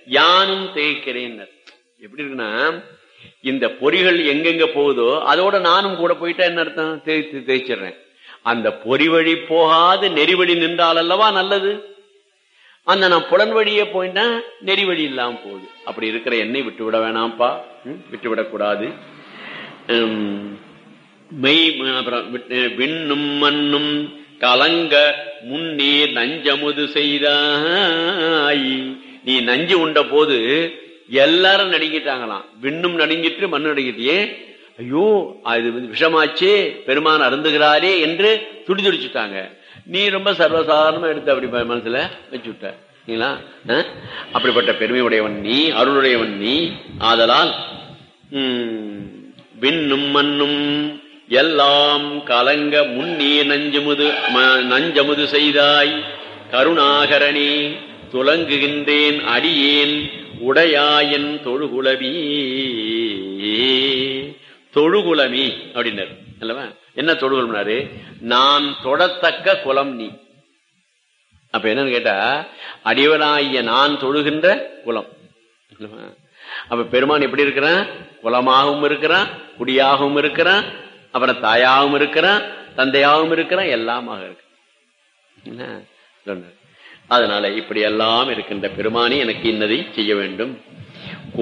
யானும் தேய்க்கிறேன் எப்படி இருக்குன்னா இந்த பொறிகள் எங்கெங்க போகுதோ அதோட நானும் கூட போயிட்டா என்ன அர்த்தம் தேய்த்து தேய்ச்சிடுறேன் அந்த பொறி வழி போகாது நெறி வழி நின்றால் அல்லவா நல்லது அந்த நான் புலன் வழியே போயிட்டா நெறி வழி இல்லாம போகுது அப்படி இருக்கிற எண்ணெய் விட்டு விட வேணாம்ப்பா ம், விட்டு விடக்கூடாது உம், மெய் அப்புறம் விட்டு- விண்ணும் மண்ணும் கலங்க முன்னே நஞ்சமுது செய்தாய் நீ நஞ்சு உண்ட போது எல்லாரும் நடுங்கிட்டாங்களாம் விண்ணும் நடுங்கிட்டு மண்ணு நடுங்கிட்டியே ஐயோ அது வந்து விஷமாச்சே பெருமான் அருந்துகிறாரே என்று துடி துடிச்சுட்டாங்க நீ ரொம்ப சர்வசாதாரணமா எடுத்து அப்படி ப- மனசுல வச்சு விட்ட சரிங்களா? அஹ்? அப்படிப்பட்ட பெருமை உடையவன் நீ அருளுடையவன் நீ ஆதலால் உம், விண்ணும் மண்ணும் எல்லாம் கலங்க முன்னே நஞ்சமுது ம- நஞ்சமுது செய்தாய் கருணாகரனே துலங்குகின்றேன் அடியேன் உடையாயன் தொழுகுலவி தொழுகுலமி அப்படின்னாரு அல்லவா என்ன தொழுகுலம்னாரு நான் தொடத்தக்க குலம் நீ அப்ப என்னன்னு கேட்டா அடியவனாகிய நான் தொழுகின்ற குலம் அல்லவா? அப்ப பெருமான் எப்படி இருக்கிறான் குலமாகவும் இருக்கிறான் குடியாகவும் இருக்கிறான் அப்புறம் தாயாகவும் இருக்கிறான் தந்தையாகவும் இருக்கிறான் எல்லாமாக இருக்கு என்ன சொன்னார். அதனால இப்படி எல்லாம் இருக்கின்ற பெருமானி எனக்கு இன்னதை செய்ய வேண்டும்